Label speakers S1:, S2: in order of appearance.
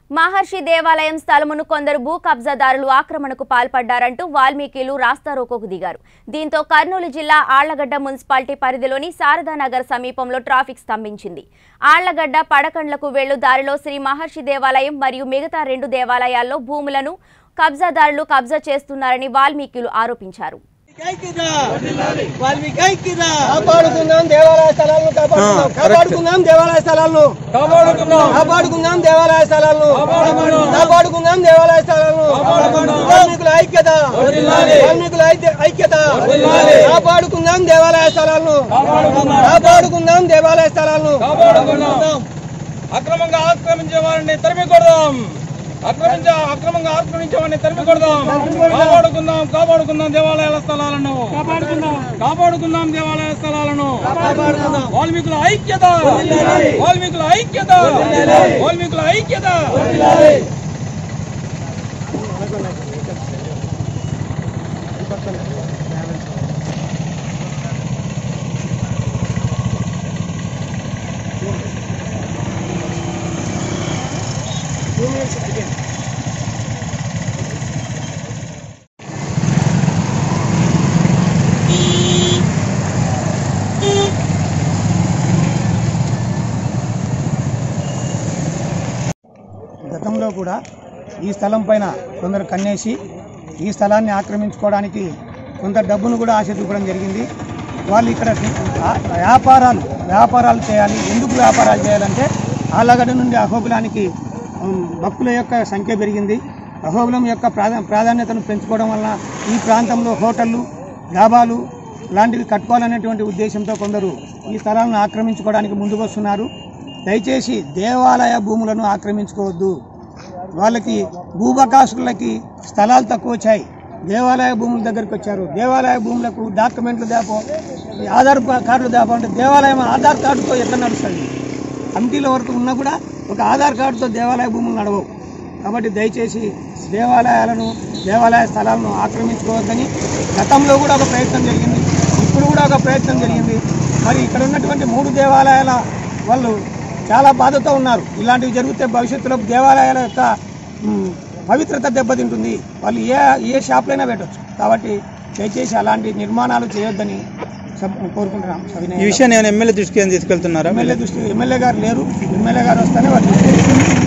S1: మహర్షి దేవాలయం స్థలమును కొందరు భూ కబ్జాదారులు ఆక్రమణకు పాల్పడ్డారంటూ వాల్మీకిలు రాస్తారోకోకు దిగారు దీంతో కర్నూలు జిల్లా ఆళ్లగడ్డ మున్సిపాలిటీ పరిధిలోని శారదానగర్ సమీపంలో ట్రాఫిక్ స్తంభించింది ఆళ్లగడ్డ పడకండ్లకు వెళ్లు దారిలో శ్రీ మహర్షి దేవాలయం మరియు మిగతా రెండు దేవాలయాల్లో భూములను కబ్జాదారులు కబ్జా చేస్తున్నారని వాల్మీకిలు ఆరోపించారు
S2: ఐక్యత వాల్మీకి ఐక్యత కాపాడుకుందాం దేవాలయ స్థలాలను కాపాడుకుందాం కాపాడుకుందాం దేవాలయ స్థలాలను కాపాడుకుందాం కాపాడుకుందాం దేవాలయ స్థలాలను కాపాడుకుందాం దేవాలయ స్థలాలను వాల్మీకుల ఐక్యత వాల్మీకుల ఐక్య- ఐక్యత కాపాడుకుందాం దేవాలయ స్థలాలను కాపాడుకుందాం దేవాలయ స్థలాలను
S3: అక్రమంగా ఆక్రమించే వారిని తరిమి కొడదాం అక్రమించ అక్రమంగా ఆక్రమించే వారిని తరిమి కొడదాం కాపాడుకుందాం కాపాడుకుందాం దేవాలయాల స్థలాలను కాపాడుకుందాం దేవాలయ స్థలాలను వాల్మీకుల ఐక్యత వాల్మీకుల ఐక్యత వాల్మీకుల ఐక్యత
S4: గతంలో కూడా ఈ స్థలం పైన కొందరు కన్నేసి ఈ స్థలాన్ని ఆక్రమించుకోవడానికి కొంత డబ్బును కూడా ఆశ చూపడం జరిగింది వాళ్ళు ఇక్కడ ఆ- వ్యాపారాలు వ్యాపారాలు చేయాలి ఎందుకు వ్యాపారాలు చేయాలంటే ఆలగడ్డ నుండి అహోబిలానికి ఉమ్, భక్తుల యొక్క సంఖ్య పెరిగింది అహోబిలం యొక్క ప్రాధా ప్రాధాన్యతను పెంచుకోవడం వలన ఈ ప్రాంతంలో హోటళ్ళు డాబాలు లాంటివి కట్టుకోవాలనేటువంటి ఉద్దేశంతో కొందరు ఈ స్థలాలను ఆక్రమించుకోవడానికి ముందుకు వస్తున్నారు దయచేసి దేవాలయ భూములను ఆక్రమించుకోవద్దు వాళ్ళకి భూబకాసులకి స్థలాలు తక్కువ వచ్చాయి దేవాలయ భూముల దగ్గరికి వచ్చారు దేవాలయ భూములకు డాక్యుమెంట్లు దాపో ఈ ఆధార్ పా- కార్డులు దాపో అంటే దేవాలయం ఆధార్ కార్డుతో ఎట్లా నడుస్తుంది కమిటీల వరకు ఉన్నా కూడా ఒక ఆధార్ కార్డుతో దేవాలయ భూములు నడవవు కాబట్టి దయచేసి దేవాలయాలను దేవాలయ స్థలాలను ఆక్రమించుకోవద్దని గతంలో కూడా ఒక ప్రయత్నం జరిగింది ఇప్పుడు కూడా ఒక ప్రయత్నం జరిగింది మరి ఇక్కడ ఉన్నటువంటి మూడు దేవాలయాల వాళ్ళు చాలా బాధతో ఉన్నారు ఇలాంటివి జరిగితే భవిష్యత్తులో దేవాలయాల యొక్క మ్, పవిత్రత దెబ్బతింటుంది వాళ్ళు ఏ ఏ షాప్లైనా పెట్టవచ్చు కాబట్టి దయచేసి అలాంటి నిర్మాణాలు చేయొద్దని సబ్- కోరుకుంటున్నాం
S5: ఈ
S4: సవినయంగా.
S5: విషయాన్ని ఏమైనా ఎమ్మెల్యే దృష్టికి ఏమైనా తీసుకెళ్తున్నారా
S4: ఎమ్మెల్యే దృష్టి ఎమ్మెల్యే గారు లేరు ఎమ్మెల్యే గారు వస్తేనే వాళ్ళు